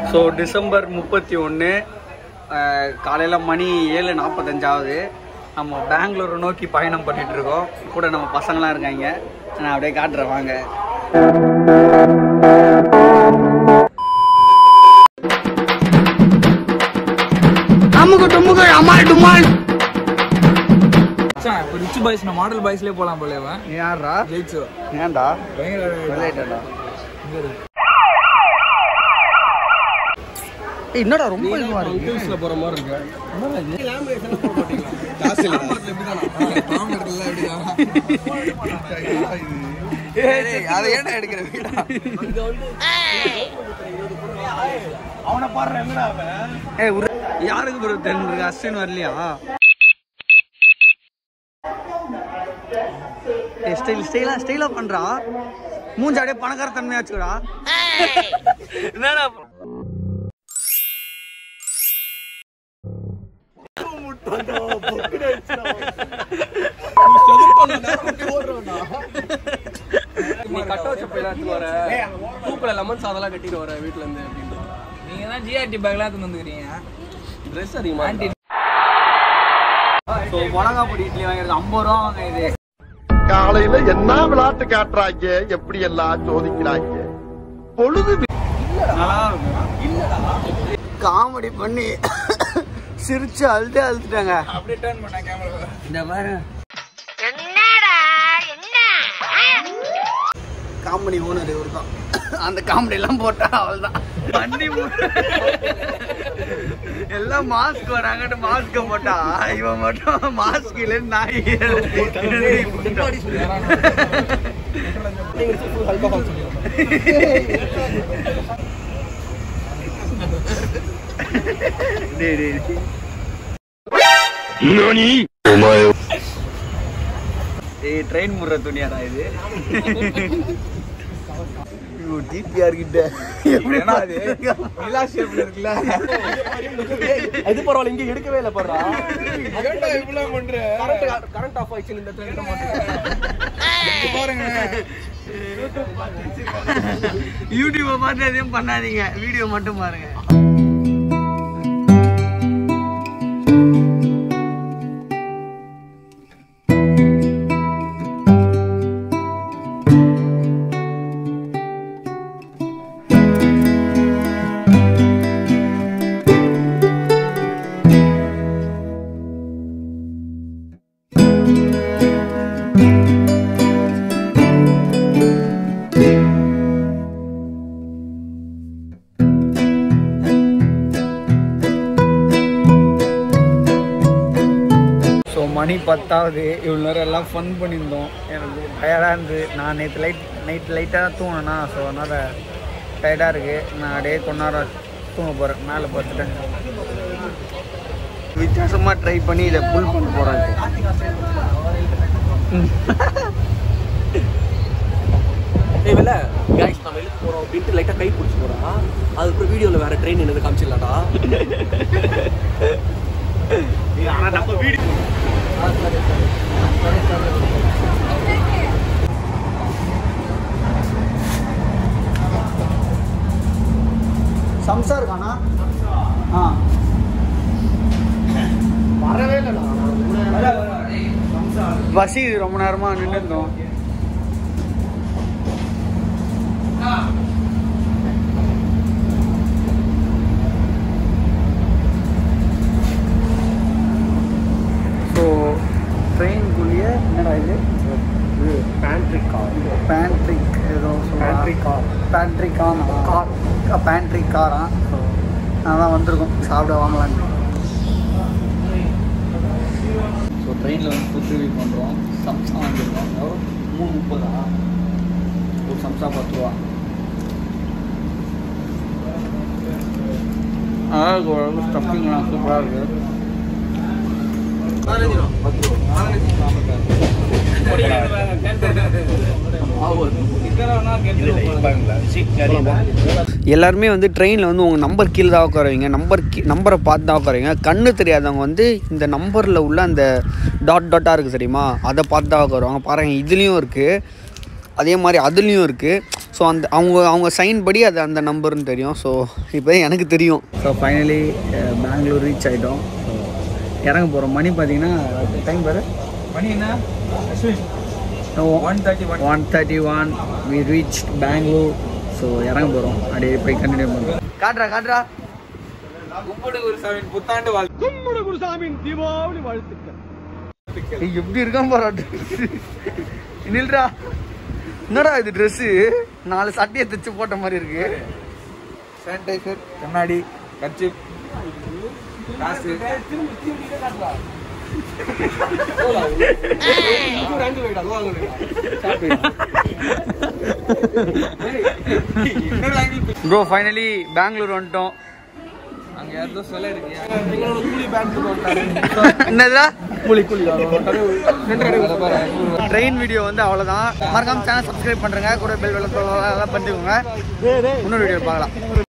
So December முப்பத்தி ஒன்று காலையில் மணி ஏழு நாற்பத்தஞ்சாவது நம்ம பெங்களூரை நோக்கி பயணம் பண்ணிட்டு இருக்கோம் கூட நம்ம பசங்களாம் இருக்காங்க நான் அப்படியே காட்டுறேன் வாங்க அமுக்கு டுமுக்கு அமால் டுமால் மச்சான், இப்ப ரிச் பாய்ஸ் நான் மாடல் பாய்ஸ்லயே போலாம் போல இவன் யாரா ஜெயிச்சு ஏன்டா பயங்கர விளையாட்டா இங்க இருக்கு. ஏய், என்னடா ரொம்ப இதுவா இருக்கு ஹில்ஸ்ல போற மாதிரி இருக்கு அதை ஏன்டா எடுக்கிற வீடா ஏய் உரு- யாருக்கு ப்ரோ தெரிஞ்சிருக்கு அஸ்வின் வரலையா ஏய் ஸ்டைல் ஸ்டைலா ஸ்டைலா பண்றா மூஞ்சி அப்படியே பணக்கார தன்மையா வச்சுக்கடா என்னடா நீ கட்ட வச்ச போய் எடுத்து வர தூக்குல லெமன் சாதம்லாம் கட்டிட்டு வர வீட்ல இருந்து அப்படின்றான் நீங்க தான் ஜிஆர்டி பேக்லாம் எடுத்து வந்துக்கிறீங்க ட்ரெஸ் அதிகமா இருக்கு. ஸோ மிளகா பொடி இட்லி வாங்குறது ஐம்பது ரூபா வாங்க இது காலையில என்ன விளையாட்டு காட்டுறாங்க எப்படி எல்லாம் சோதிக்கிறாங்க பொழுது நல்லா இருக்கும் காமெடி பண்ணி சிரிச்சு அழுது அழுதுட்டாங்க அப்படியே டர்ன் பண்ண கேமரா இந்த பாரு காமெடி ஓனர் இவர் தான் அந்த காமெடி எல்லாம் போட்டா அவள் தான் வண்டி மு- எல்லாம் மாஸ்க் வராங்கட்டு மாஸ்க் போட்டா இவன் மட்டும் மாஸ்க் இல்ல நாய் டேய் டேய் டேய். ஏய் ட்ரெயின் முடுற துணியாடா இது டிபிஆர் கிட்ட ஏன்னா அது நிலா ஷேப்ல இருக்குல்ல அது பரவாயில்ல இங்க எடுக்கவே இல்ல பாரு ஏன்டா இவ்வளவு பண்ற கரண்ட் ஆஃப் ஆயிடுச்சு இந்த இடத்துல எடுக்க மாட்டேன் இங்க பாருங்க யூடியூப்பை பார்த்து எதையும் பண்ணாதீங்க வீடியோ மட்டும் பாருங்க ஸோ மணி பத்தாவது இவ்வளோ நேரம் எல்லாம் ஃபன் பண்ணியிருந்தோம் எனக்கு டயர்டாக இருந்து நான் நேற்று லைட் நைட் லைட்டாக தூங்கினேன்னா ஸோ அதனால் டயர்டாக இருக்குது நான் அப்படியே கொஞ்ச நேரம் தூங்க போகிறேன் மேலே பார்த்துட்டேன் வித்தியாசமாக ட்ரை பண்ணி இதை புல் பண்ண போகிறேன் ஏய் வெல்ல கைஸ் நம்ம வெளிய போறோம் அப்படின்ட்டு லைட்டா கை பிடிச்சி போறா அதுக்கப்புறம் வீடியோல வேற ட்ரெயின் என்னது காமிச்சிடலாம்டா ஆனால் நம்ம வீடியோ சம்சா இருக்கானா ஆ வரவே இல்லைடா பசி ரொம்ப நேரமாக நின்றுருந்தோம் ஸோ ட்ரெயின்குள்ளேயே என்னடா இது பேண்ட்ரிக் கார் பேண்ட்ரிக் ஏதோ Pantry car. பேண்ட்ரிக் கார் கார் பேண்ட்ரிக் காரா ஸோ அதான் வந்திருக்கோம் சாப்பிட வாங்கலான்னு ஸோ ட்ரெயினில் வந்து ஃபுட் ரிவ்யூ பண்ணுறோம் சம்சா வாங்கியிருக்கோம் எவ்வளோ மூணு முப்பதா ஒரு சம்சா பத்து ரூபா அழகு ஓரளவு ஸ்டஃபிங்லாம் சூப்பராக இருக்குது எல்லாருமே வந்து ட்ரெயினில் வந்து உங்கள் நம்பர் கீழே தான் உட்காருவீங்க நம்பர் கீ நம்பரை பார்த்து தான் உட்காருவீங்க கண்ணு தெரியாதவங்க வந்து இந்த நம்பரில் உள்ள அந்த டாட் டாட்டாக இருக்குது தெரியுமா அதை பார்த்து தான் உட்காருவாங்க பாருங்கள் இதுலேயும் இருக்குது அதே மாதிரி அதுலேயும் இருக்குது ஸோ அந்த அவங்க அவங்க சைன் படி அது அந்த நம்பர்னு தெரியும் ஸோ இப்போ எனக்கு தெரியும் ஸோ ஃபைனலி பெங்களூர் ரீச் ஆகிட்டோம் ஸோ இறங்க போகிறோம் மணி பார்த்தீங்கன்னா டைம் பாரு மணி என்ன one thirty one one thirty one we reach Bangalore so இறங்க போகிறோம் அப்படியே போய் கண்டினியூ பண்ணுறோம் காட்டுறா காட்டுறா கும்பிடு குருசாமியின் புத்தாண்டு வாழ் ஏய், எப்படி இருக்கான் பாரு நில்றா என்னடா இது ட்ரெஸ்ஸு நாலு சட்டையை தைச்சு போட்ட மாதிரி இருக்கு சானிடைசர் கண்ணாடி கர்ச்சிப் காசு இன்னொரு angle pic. Bro finally Bangalore வந்துட்டோம் அங்க யாரோ சொல்ல இருக்கு என்னதுடா கூலி கூலி ட்ரெயின் வீடியோ வந்து அவ்வளோதான் மறக்காம சேனல் சப்ஸ்கிரைப் பண்ணுறேங்க கூட பெல் வெள்ளத்தோட பண்ணிக்கோங்க இன்னொரு வீடியோ பார்க்கலாம்